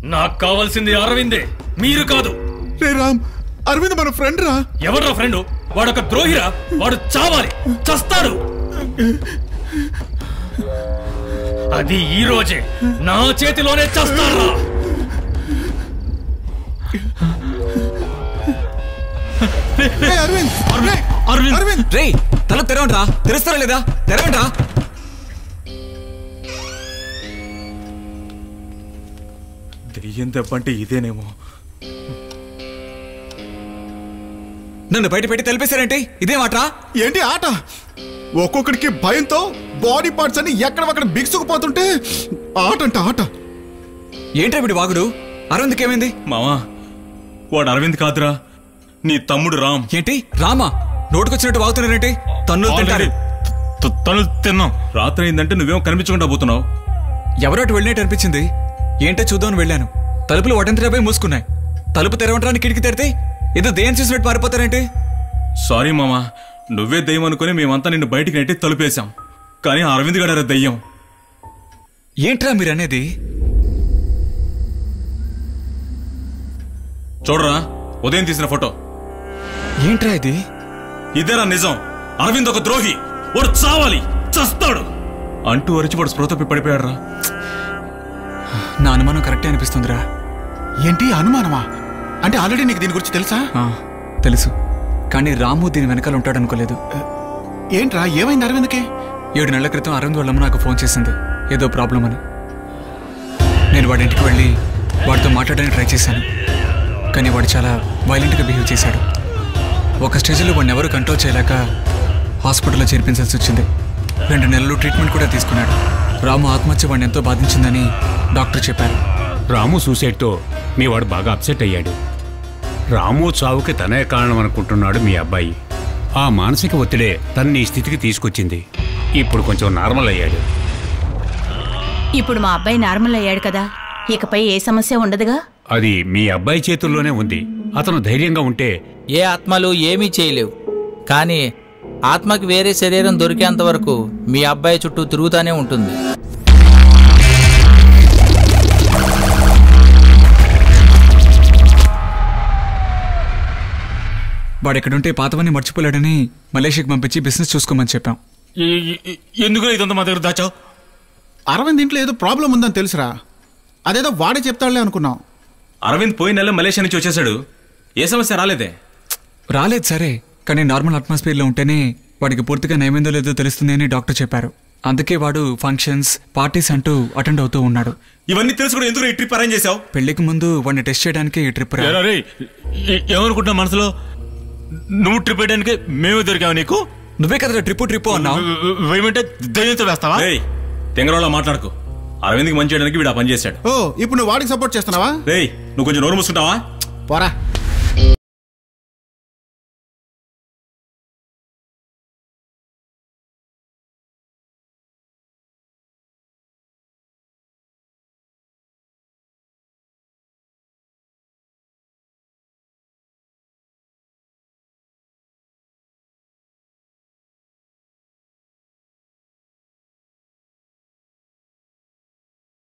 నాకు కావాల్సింది అరవిందే మీరు కాదు రే రామ్ అరవింద్ మన ఫ్రెండ్ రా ఎవడ్రా ఫ్రెండ్ వాడొక ద్రోహిరా వాడు చావాలి చస్తాడు అది ఈ రోజే నా చేతిలోనే చస్తారా రే అరవింద్ రే, అరవింద్ రే తల తెరవండ్రా తెరుస్తారా లేదా తెరవండ్రా దెయ్యం దెబ్బంటే ఇదేనేమో నన్ను బయట పెట్టి తెలిపేశారేంటి ఇదే మాట్రా ఏంటి ఆట ఒక్కొక్కడికి భయంతో బాడీ పార్ట్స్ అన్ని ఎక్కడక్కడ బిగుసుకుపోతుంటే ఆట అంట ఆట ఏంట్రా వీడి వాగుడు అరవింద్కి ఏమైంది మావా వాడు అరవింద్ కాదురా నీ తమ్ముడు రామ్ ఏంటి రామా నోటుకొచ్చినట్టు వాగుతున్నారేంటి తన్నులు తింటారు తను తిన్నాం రాత్రి అయిందంటే నువ్వేం కనిపించకుండా పోతున్నావు ఎవరో వెళ్ళినట్టు అనిపించింది ఏంటో చూద్దామని వెళ్ళాను తలుపులు వడంతరాపై మూసుకున్నాయి తలుపు తెరవడానికి కిటికీ తెరితే ఏదో దేని చూసినట్టు పారిపోతారేంటి సారీ మామా నువ్వే దయ్యం అనుకుని మేమంతా నిన్ను బయటికి నెట్టి తలుపేశాం కానీ ఆ అరవింద్ గడారా దయ్యం ఏంట్రా మీరు అనేది చూడరా ఉదయం తీసిన ఫోటో ఏంట్రా ఇది ఇదేరా నిజం అరవింద్ ఒక ద్రోహి వాడు చావాలి చస్తాడు అంటూ అరిచి వాడు స్పృహ తప్పి పడిపోయాడురా నా అనుమానం కరెక్టే అనిపిస్తుందిరా ఏంటి అనుమానమా అంటే ఆల్రెడీ నీకు దీని గురించి తెలుసా ఆ, తెలుసు కానీ రాము దీని వెనకాల ఉంటాడు అనుకోలేదు ఏంట్రా ఏమైంది అరవింద్కి ఏడు నెలల క్రితం అరవింద్ వాళ్ళమ్మ నాకు ఫోన్ చేసింది ఏదో ప్రాబ్లం అని నేను వాడి ఇంటికి వెళ్ళి వాడితో మాట్లాడడానికి ట్రై చేశాను కానీ వాడు చాలా వైలెంట్గా బిహేవ్ చేశాడు ఒక స్టేజ్లో వాడిని ఎవరు కంట్రోల్ చేయలేక హాస్పిటల్లో చేర్పించాల్సి వచ్చింది రెండు నెలలు ట్రీట్మెంట్ కూడా తీసుకున్నాడు రాము ఆత్మహత్య వాడిని ఎంతో బాధించిందని డాక్టర్ చెప్పారు రాము సూసైడ్తో మీ వాడు బాగా అప్సెట్ అయ్యాడు రాము చావుకి తనే కారణం అనుకుంటున్నాడు మీ అబ్బాయి ఆ మానసిక ఒత్తిడే తనని ఈ స్థితికి తీసుకొచ్చింది ఇప్పుడు కొంచెం నార్మల్ అయ్యాడు ఇప్పుడు మా అబ్బాయి నార్మల్ అయ్యాడు కదా ఇకపై ఏ సమస్య ఉండదుగా అది మీ అబ్బాయి చేతుల్లోనే ఉంది అతను ధైర్యంగా ఉంటే ఏ ఆత్మలు ఏమీ చేయలేవు కానీ ఆత్మకి వేరే శరీరం దొరికేంత వరకు మీ అబ్బాయి చుట్టూ తిరుగుతూనే ఉంటుంది వాడు ఎక్కడుంటే పాతవన్నీ మర్చిపోలేడని మలేషియాకి పంపించి బిజినెస్ చూసుకోమని చెప్పాం ఎందుకు ఇదంతా మా దగ్గర దాచావు అరవింద్ ఇంట్లో ఏదో ప్రాబ్లం ఉందని తెలుసురా అదేదో వాడే చెప్తాడులే అనుకున్నాం అరవింద్ పోయిన నెల మలేషియా నుంచి వచ్చేసాడు ఏ సమస్య రాలేదే రాలేదు సరే కానీ నార్మల్ అట్మాస్ఫియర్లో ఉంటేనే వాడికి పూర్తిగా నయమైందో లేదో తెలుస్తుంది అని డాక్టర్ చెప్పారు అందుకే వాడు ఫంక్షన్స్ పార్టీస్ అంటూ అటెండ్ అవుతూ ఉన్నాడు ఇవన్నీ తెలుసు కూడా ఎందుకు ఈ ట్రిప్ అరేంజ్ చేసావు పెళ్లికి ముందు వాడిని టెస్ట్ చేయడానికి ఈ ట్రిప్ రా ఏమనుకుంటున్నా మనసులో నువ్వు ట్రిప్ వేయడానికి మేము దొరికావు నీకు నువ్వే కదా ట్రిప్ ట్రిప్ అన్నావు వేయమంటే దయ్యంతో వేస్తావా తెంగరోళ్ళ మాట్లాడుకో అరవింద్కి మంచి చేయడానికి వీడు ఆ పని చేశాడు ఓ ఇప్పుడు నువ్వు వాడికి సపోర్ట్ చేస్తున్నావా రేయ్ నువ్వు కొంచెం నోరు మూసుకుంటావా పోరా